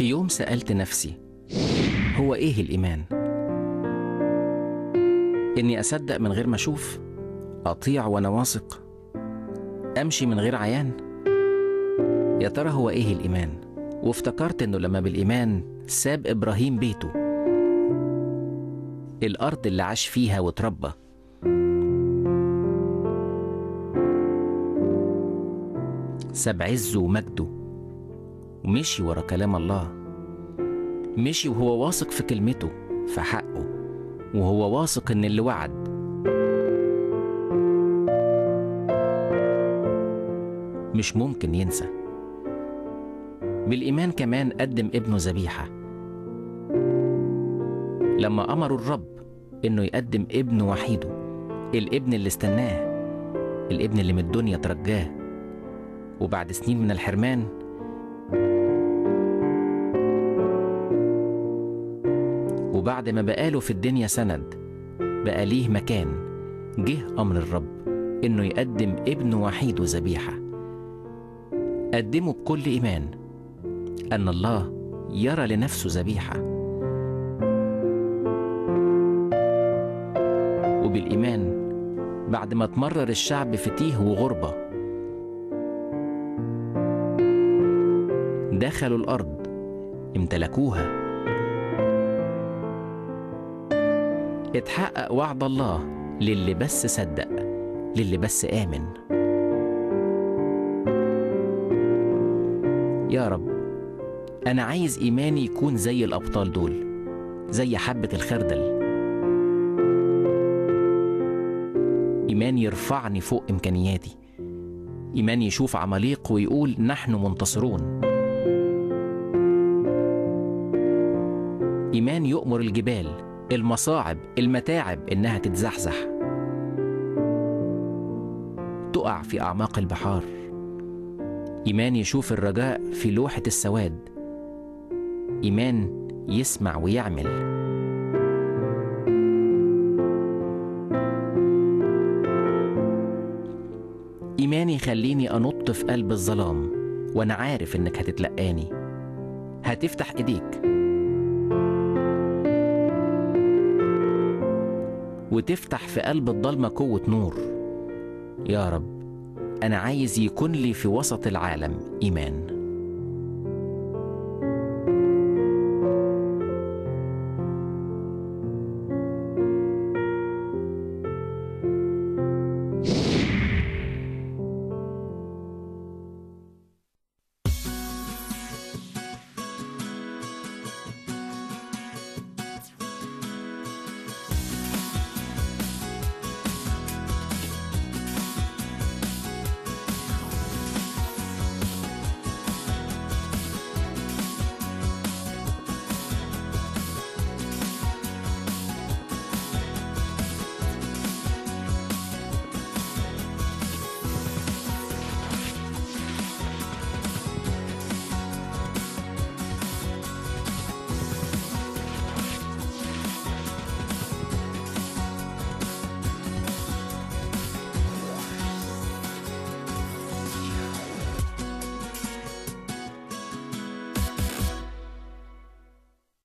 في يوم سألت نفسي هو إيه الإيمان؟ إني أصدق من غير ما أشوف أطيع وأنا واثق أمشي من غير عيان يا ترى هو إيه الإيمان؟ وافتكرت إنه لما بالإيمان ساب إبراهيم بيته الأرض اللي عاش فيها وتربى ساب عزه ومجده ومشي ورا كلام الله مشي وهو واثق في كلمته في حقه وهو واثق ان اللي وعد مش ممكن ينسى بالإيمان كمان قدم ابنه ذبيحة لما أمروا الرب إنه يقدم ابنه وحيده الابن اللي استناه الابن اللي من الدنيا ترجاه وبعد سنين من الحرمان وبعد ما بقاله في الدنيا سند بقى ليه مكان جه أمر الرب إنه يقدم ابنه وحيده ذبيحة قدمه بكل إيمان أن الله يرى لنفسه ذبيحة وبالإيمان بعد ما تمرر الشعب في تيه وغربة دخلوا الأرض امتلكوها اتحقق وعد الله للي بس صدق للي بس آمن يا رب أنا عايز إيماني يكون زي الأبطال دول زي حبة الخردل إيمان يرفعني فوق إمكانياتي إيمان يشوف عماليق ويقول نحن منتصرون إيمان يؤمر الجبال المصاعب المتاعب إنها تتزحزح تقع في أعماق البحار إيمان يشوف الرجاء في لوحة السواد إيمان يسمع ويعمل إيمان يخليني أنط في قلب الظلام وأنا عارف إنك هتتلقاني هتفتح إيديك وتفتح في قلب الضلمة قوة نور يا رب أنا عايز يكون لي في وسط العالم إيمان